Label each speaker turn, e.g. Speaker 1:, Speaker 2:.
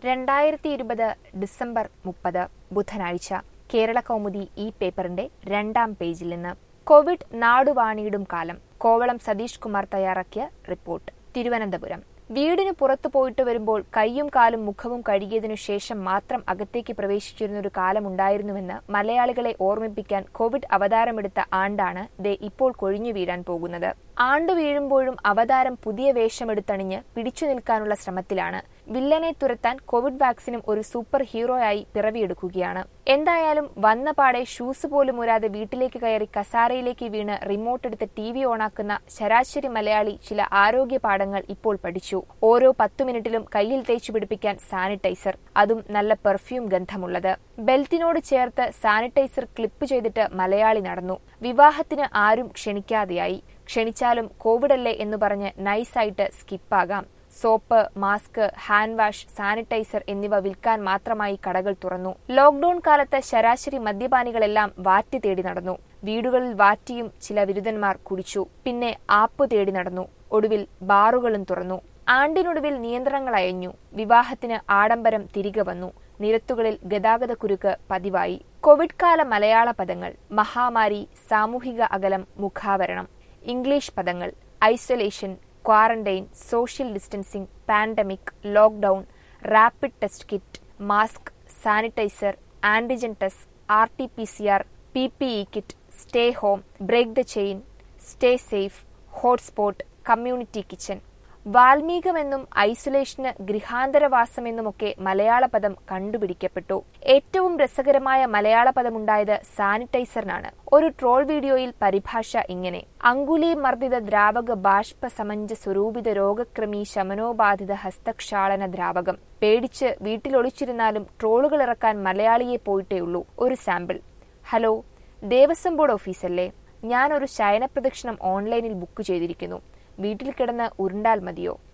Speaker 1: രണ്ടായിരത്തി ഇരുപത് ഡിസംബർ മുപ്പത് ബുധനാഴ്ച കേരള കൗമുദി ഈ പേപ്പറിന്റെ രണ്ടാം പേജിൽ നിന്ന് കോവിഡ് നാടുവാണിയിടും കാലം കോവളം സതീഷ് കുമാർ തയ്യാറാക്കിയ റിപ്പോർട്ട് തിരുവനന്തപുരം വീടിന് പുറത്തു പോയിട്ട് വരുമ്പോൾ കൈയും കാലും മുഖവും കഴുകിയതിനു ശേഷം മാത്രം അകത്തേക്ക് പ്രവേശിച്ചിരുന്ന ഒരു കാലമുണ്ടായിരുന്നുവെന്ന് മലയാളികളെ ഓർമ്മിപ്പിക്കാൻ കോവിഡ് അവതാരമെടുത്ത ആണ്ടാണ് ദേ ഇപ്പോൾ കൊഴിഞ്ഞു വീഴാൻ പോകുന്നത് ആണ്ടു വീഴുമ്പോഴും അവതാരം പുതിയ വേഷമെടുത്തണിഞ്ഞ് പിടിച്ചു നിൽക്കാനുള്ള ശ്രമത്തിലാണ് വില്ലനെ തുരത്താൻ കോവിഡ് വാക്സിനും ഒരു സൂപ്പർ ഹീറോയായി പിറവിയെടുക്കുകയാണ് എന്തായാലും വന്ന പാടെ ഷൂസ് പോലും ഊരാതെ വീട്ടിലേക്ക് കയറി കസാരയിലേക്ക് വീണ് റിമോട്ട് എടുത്ത് ടി വി ഓണാക്കുന്ന ശരാശരി മലയാളി ചില ആരോഗ്യ പാഠങ്ങൾ ഇപ്പോൾ പഠിച്ചു ഓരോ പത്തു മിനിറ്റിലും കയ്യിൽ തേച്ചു പിടിപ്പിക്കാൻ സാനിറ്റൈസർ അതും നല്ല പെർഫ്യൂം ഗന്ധമുള്ളത് ബെൽറ്റിനോട് ചേർത്ത് സാനിറ്റൈസർ ക്ലിപ്പ് ചെയ്തിട്ട് മലയാളി നടന്നു വിവാഹത്തിന് ആരും ക്ഷണിക്കാതെയായി ക്ഷണിച്ചാലും കോവിഡല്ലേ എന്ന് പറഞ്ഞ് നൈസായിട്ട് സ്കിപ്പാകാം soap mask hand wash sanitiser എന്നിവ വിൽക്കാൻ മാത്രമായി കടകൾ തുറന്നു ലോക്ഡൌൺ കാലത്ത് ശരാശരി മദ്യപാനികളെല്ലാം വാറ്റ് തേടി നടന്നു വീടുകളിൽ വാറ്റിയും ചില വിരുദ്ധന്മാർ കുടിച്ചു പിന്നെ ആപ്പ് തേടി നടന്നു ഒടുവിൽ ബാറുകളും തുറന്നു ആണ്ടിനൊടുവിൽ നിയന്ത്രണങ്ങൾ അയഞ്ഞു വിവാഹത്തിന് ആഡംബരം തിരികെ വന്നു നിരത്തുകളിൽ ഗതാഗതക്കുരുക്ക് പതിവായി കോവിഡ് കാല മലയാള പദങ്ങൾ മഹാമാരി സാമൂഹിക അകലം മുഖാവരണം ഇംഗ്ലീഷ് പദങ്ങൾ isolation quarantine social distancing pandemic lockdown rapid test kit mask sanitiser antigen test R T P C R P P E kit stay home break the chain stay safe hotspot community kitchen വാൽമീകമെന്നും ഐസൊലേഷന് ഗൃഹാന്തരവാസമെന്നുമൊക്കെ മലയാള പദം കണ്ടുപിടിക്കപ്പെട്ടു ഏറ്റവും രസകരമായ മലയാള പദമുണ്ടായത് സാനിറ്റൈസറിനാണ് ഒരു troll വീഡിയോയിൽ പരിഭാഷ ഇങ്ങനെ അങ്കുലി മർദ്ദിത ദ്രാവക ബാഷ്പ സമഞ്ജ സ്വരൂപിത രോഗക്രമി ശമനോബാധിത ഹസ്തക്ഷാളന ദ്രാവകം പേടിച്ച് വീട്ടിലൊളിച്ചിരുന്നാലും ട്രോളുകൾ ഇറക്കാൻ മലയാളിയെ പോയിട്ടേയുള്ളൂ ഒരു സാമ്പിൾ ഹലോ ദേവസ്വം ബോർഡ് ഓഫീസല്ലേ ഞാനൊരു ശയനപ്രദക്ഷിണം ഓൺലൈനിൽ ബുക്ക് ചെയ്തിരിക്കുന്നു വീട്ടിൽ കിടന്ന് ഉരുണ്ടാൽ മതിയോ